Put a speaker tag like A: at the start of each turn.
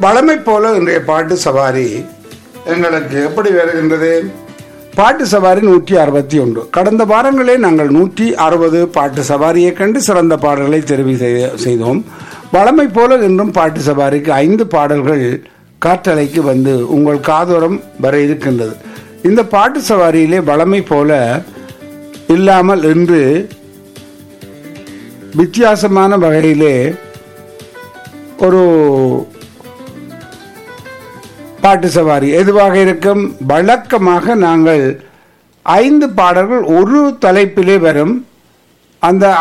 A: வளமை போல இன்றைய பாட்டு சவாரி எங்களுக்கு எப்படி வருகின்றது பாட்டு சவாரி நூற்றி அறுபத்தி ஒன்று கடந்த வாரங்களே நாங்கள் நூற்றி அறுபது பாட்டு சவாரியை கண்டு சிறந்த பாடல்களை தெரிவு செய்த- செய்தோம் வளமை போல இன்றும் பாட்டு சவாரிக்கு ஐந்து பாடல்கள் காற்றலைக்கு வந்து உங்கள் காதோரம் வர இருக்கின்றது இந்த பாட்டு சவாரியிலே வளமை போல இல்லாமல் இன்று வித்தியாசமான வகையிலே ஒரு பாட்டு சவாரி எதுவாக இருக்கும் வழக்கமாக நாங்கள் ஐந்து பாடல்கள் ஒரு தலைப்பிலே வரும் அந்த